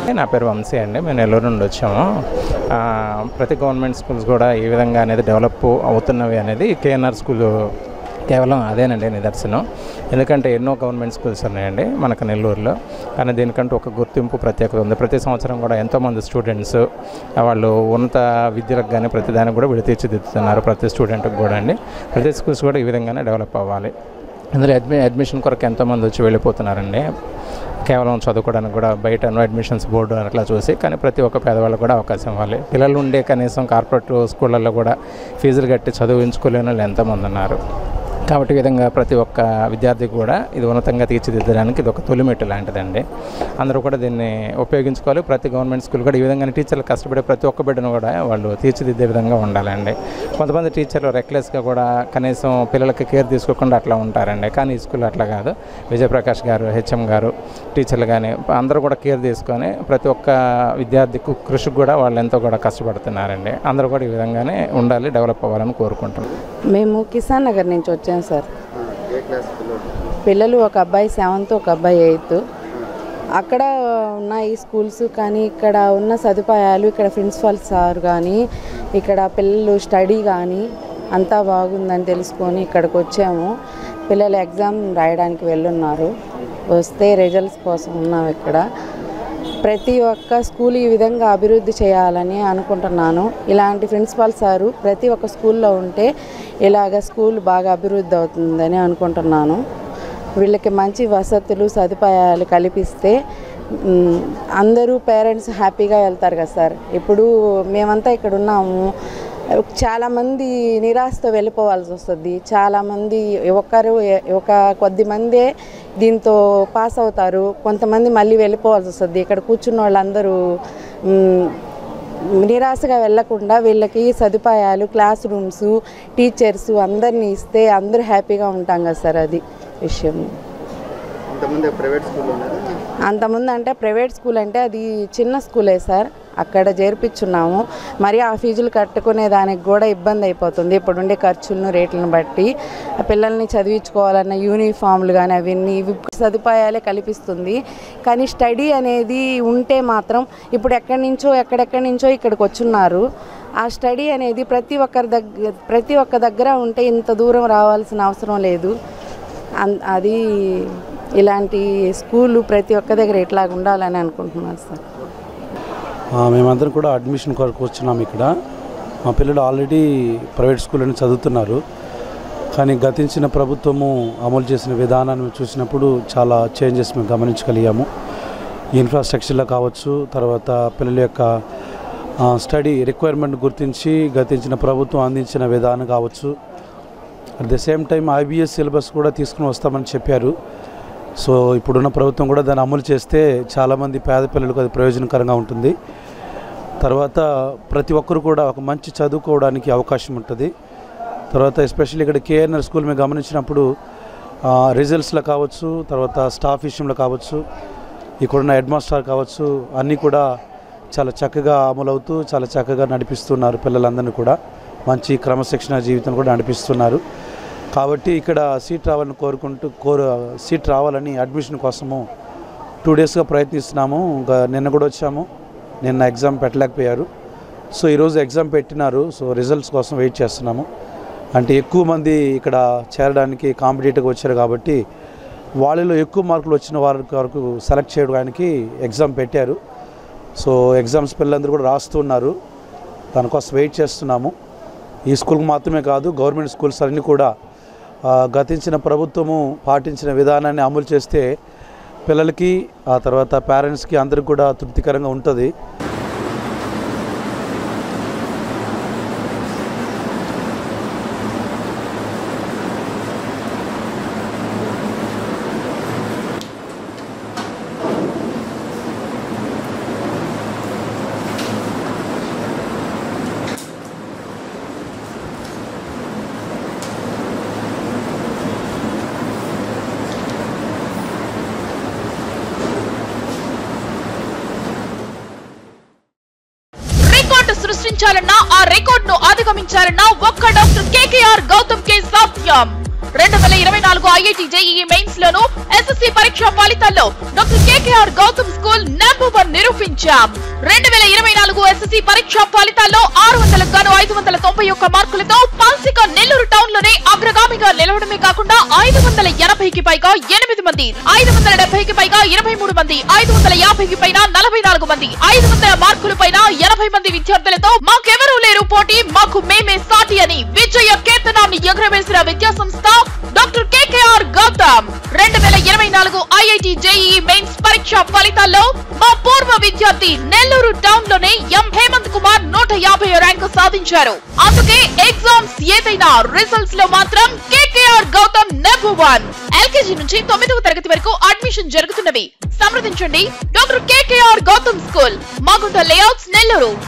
నా పేరు వంశీ అండి మేము నెల్లూరు నుండి వచ్చాము ఆ, ప్రతి గవర్నమెంట్ స్కూల్స్ కూడా ఈ విధంగా అనేది డెవలప్ అవుతున్నవి అనేది కేఎన్ఆర్ స్కూల్ కేవలం అదేనండి నిదర్శనం ఎందుకంటే ఎన్నో గవర్నమెంట్ స్కూల్స్ ఉన్నాయండి మనకు నెల్లూరులో కానీ దీనికంటూ ఒక గుర్తింపు ప్రత్యేకత ఉంది ప్రతి సంవత్సరం కూడా ఎంతోమంది స్టూడెంట్స్ వాళ్ళు ఉన్నత విద్యలకు కానీ ప్రతి దానికి కూడా వీళ్ళు తీర్చిదిద్దుతున్నారు ప్రతి స్టూడెంట్కి కూడా అండి ప్రతి స్కూల్స్ కూడా ఈ విధంగానే డెవలప్ అవ్వాలి ఇందులో అడ్మి అడ్మిషన్ కొరకు ఎంతోమంది వచ్చి వెళ్ళిపోతున్నారండి కేవలం చదువుకోవడానికి కూడా బయట నో అడ్మిషన్స్ బోర్డు అట్లా చూసి కానీ ప్రతి ఒక్క పేదవాళ్ళకు కూడా అవకాశం ఇవ్వాలి పిల్లలు ఉండే కనీసం కార్పొరేట్ స్కూళ్ళల్లో కూడా ఫీజులు కట్టి చదివించుకోలేని వాళ్ళు ఎంతమంది ఉన్నారు కాబట్టి ఈ విధంగా ప్రతి ఒక్క విద్యార్థికి కూడా ఇది ఉన్నతంగా తీర్చిదిద్దడానికి ఇది ఒక తొలిమెట్టు లాంటిదండి అందరూ కూడా దీన్ని ఉపయోగించుకోవాలి ప్రతి గవర్నమెంట్ స్కూల్ కూడా ఈ విధంగా టీచర్లు కష్టపడే ప్రతి ఒక్క బిడ్డను కూడా వాళ్ళు తీర్చిదిద్దే విధంగా ఉండాలండి కొంతమంది టీచర్లు రెక్లెస్గా కూడా కనీసం పిల్లలకి కేర్ తీసుకోకుండా అట్లా ఉంటారండి కానీ ఈ స్కూల్ అట్లా కాదు విజయప్రకాష్ గారు హెచ్ఎం గారు టీచర్లు కానీ అందరూ కూడా కేర్ తీసుకొని ప్రతి ఒక్క విద్యార్థి కు- కృషికి కూడా వాళ్ళు ఎంతో కూడా కష్టపడుతున్నారండి అందరూ కూడా ఈ విధంగానే ఉండాలి డెవలప్ అవ్వాలని కోరుకుంటున్నాం మేము కిసాన్ నగర్ నుంచి వచ్చాం సార్ పిల్లలు ఒక అబ్బాయి సెవెంత్ ఒక అబ్బాయి ఎయిత్ అక్కడ ఉన్న ఈ స్కూల్స్ కానీ ఇక్కడ ఉన్న సదుపాయాలు ఇక్కడ ప్రిన్సిపల్ సార్ కానీ ఇక్కడ పిల్లలు స్టడీ కానీ అంతా బాగుందని తెలుసుకొని ఇక్కడికి వచ్చాము పిల్లలు ఎగ్జామ్ రాయడానికి వెళ్ళున్నారు వస్తే రిజల్ట్స్ కోసం ఉన్నాం ఇక్కడ ప్రతి ఒక్క స్కూల్ ఈ విధంగా అభివృద్ధి చేయాలని అనుకుంటున్నాను ఇలాంటి ప్రిన్సిపాల్ సారు ప్రతి ఒక్క స్కూల్లో ఉంటే ఇలాగ స్కూల్ బాగా అభివృద్ధి అవుతుందని అనుకుంటున్నాను వీళ్ళకి మంచి వసతులు సదుపాయాలు కల్పిస్తే మ్, అందరూ పేరెంట్స్ హ్యాపీగా వెళ్తారు కదా సార్ ఇప్పుడు మేమంతా ఇక్కడ ఉన్నాము చాలామంది నిరాశతో వెళ్ళిపోవాల్సి వస్తుంది చాలామంది ఒకరు ఒక కొద్ది మందే దీంతో పాస్ అవుతారు కొంతమంది మళ్ళీ వెళ్ళిపోవాల్సి వస్తుంది ఇక్కడ కూర్చున్న వాళ్ళందరూ మ్, నిరాశగా వెళ్ళకుండా వీళ్ళకి సదుపాయాలు క్లాస్ రూమ్స్ టీచర్స్ అందరినీ ఇస్తే అందరూ హ్యాపీగా ఉంటాం కదా సార్ అది విషయం ఇంతకుముందు ప్రైవేట్ స్కూల్లో ఉన్నారా అంతకుముందు అంటే ప్రైవేట్ స్కూల్ అంటే అది చిన్న స్కూలే సార్ అక్కడ చేర్పించున్నాము మరి ఆ ఫీజులు కట్టుకునే దానికి కూడా ఇబ్బంది అయిపోతుంది ఇప్పుడుండే ఖర్చులను రేట్లను బట్టి ఆ పిల్లల్ని చదివించుకోవాలన్న యూనిఫామ్లు కానీ అవన్నీ ఇవి సదుపాయాలే కల్పిస్తుంది కానీ స్టడీ అనేది ఉంటే మాత్రం ఇప్పుడు ఎక్కడి నుంచో ఎక్కడెక్కడి నుంచో ఇక్కడికి వచ్చున్నారు ఆ స్టడీ అనేది ప్రతి ఒక్కరి దగ్గర ప్రతి ఒక్క దగ్గర ఉంటే ఇంత దూరం రావాల్సిన అవసరం లేదు అన్- అది ఇలాంటి స్కూలు ప్రతి ఒక్క దగ్గర ఇట్లాగ ఉండాలని అనుకుంటున్నాను సార్ ఆ, మేమందరం కూడా అడ్మిషన్ కొరకు వచ్చినాం ఇక్కడ మా పిల్లలు ఆల్రెడీ ప్రైవేట్ స్కూల్లోనే చదువుతున్నారు కానీ గతించిన ప్రభుత్వము అమలు చేసిన విధానాన్ని చూసినప్పుడు చాలా చేంజెస్ మేము గమనించగలిగాము ఇన్ఫ్రాస్ట్రక్చర్లో కావచ్చు తర్వాత పిల్లల యొక్క ఆ, స్టడీ రిక్వైర్మెంట్ గుర్తించి గతించిన ప్రభుత్వం అందించిన విధానం కావచ్చు at the same time IBS syllabus కూడా తీసుకుని వస్తామని చెప్పారు సో ఇప్పుడున్న ప్రభుత్వం కూడా దాన్ని అమలు చేస్తే చాలామంది పేద పిల్లలకు అది ప్రయోజనకరంగా ఉంటుంది తర్వాత ప్రతి ఒక్కరు కూడా ఒక మంచి చదువుకోవడానికి అవకాశం ఉంటుంది తర్వాత ఎస్పెషల్లీ ఇక్కడ కేఎన్ఆర్ స్కూల్ మేము గమనించినప్పుడు రిజల్ట్స్లో కావచ్చు తర్వాత స్టాఫ్ విషయంలో కావచ్చు ఇక్కడున్న హెడ్ మాస్టర్ కావచ్చు అన్నీ కూడా చాలా చక్కగా అమలవుతూ చాలా చక్కగా నడిపిస్తున్నారు పిల్లలందరినీ కూడా మంచి క్రమశిక్షణ జీవితం కూడా నడిపిస్తున్నారు కాబట్టి ఇక్కడ సీట్ రావాలని కోరుకుంటూ కోరు సీట్ రావాలని అడ్మిషన్ కోసము టూ డేస్గా ప్రయత్నిస్తున్నాము ఇంకా నిన్న కూడా వచ్చాము నిన్న ఎగ్జామ్ పెట్టలేకపోయారు సో ఈరోజు ఎగ్జామ్ పెట్టినారు సో రిజల్ట్స్ కోసం వెయిట్ చేస్తున్నాము అంటే ఎక్కువ మంది ఇక్కడ చేరడానికి కాంపిటేటివ్గా వచ్చారు కాబట్టి వాళ్ళలో ఎక్కువ మార్కులు వచ్చిన వారి వరకు సెలెక్ట్ చేయడానికి ఎగ్జామ్ పెట్టారు సో ఎగ్జామ్స్ పిల్లలందరూ కూడా రాస్తున్నారు దానికోసం వెయిట్ చేస్తున్నాము ఈ స్కూల్కి మాత్రమే కాదు గవర్నమెంట్ స్కూల్స్ అన్నీ కూడా ఆ, గతించిన ప్రభుత్వము పాటించిన విధానాన్ని అమలు చేస్తే పిల్లలకి ఆ తర్వాత పేరెంట్స్కి అందరికి కూడా తృప్తికరంగా ఉంటుంది రికార్డు సృష్టించాలన్నా ఆ రికార్డ్ ను అధిగమించాలన్నా ఒక్క డాక్టర్ కేకేఆర్ గౌతమ్ కే సాధ్యం రెండు వేల ఇరవై నాలుగు ఐఐటి జేఈఈ మెయిన్స్ లోను ఎస్ఎస్సి పరీక్ష ఫలితాల్లో doctor KKR Gautam school number one నిరూపించాం రెండు వేల ఇరవై నాలుగు ఎస్ఎస్సి పరీక్ష ఫలితాల్లో ఆరు వందలకు గాను ఐదు వందల తొంభై ఒక్క మార్కులతో పాల్సిక నెల్లూరు టౌన్ లోనే అగ్రగామిగా నిలవడమే కాకుండా ఐదు వందల ఎనభైకి పైగా ఎనిమిది మంది ఐదు వందల డెబ్బైకి పైగా ఇరవై మూడు మంది ఐదు వందల యాభైకి పైన నలభై నాలుగు మంది ఐదు వందల మార్కుల పైన ఎనభై మంది విద్యార్థులతో మాకెవరూ లేరు పోటీ మాకు మేమే సాటి అని విజయ కేతనాన్ని ఎగురవేసిన విద్యా సంస్థ డాక్టర్ కేకేఆర్ గౌతమ్ రెండు వేల ఇరవై నాలుగు ఐఐటి జేఈఈ మెయిన్స్ పరీక్ష ఫలితాల్లో మా పూర్వ విద్యార్థి నెల్లూరు టౌన్ లోనే ఎం హేమంత్ కుమార్ నూట యాభై ర్యాంకు సాధించారు అందుకే ఎగ్జామ్స్ ఏదైనా రిజల్ట్స్ లో మాత్రం KKR Gautam number one LKG నుంచి తొమ్మిదవ తరగతి వరకు అడ్మిషన్ జరుగుతున్నవి సంప్రదించండి doctor KKR Gautam school Magunta layouts Nellore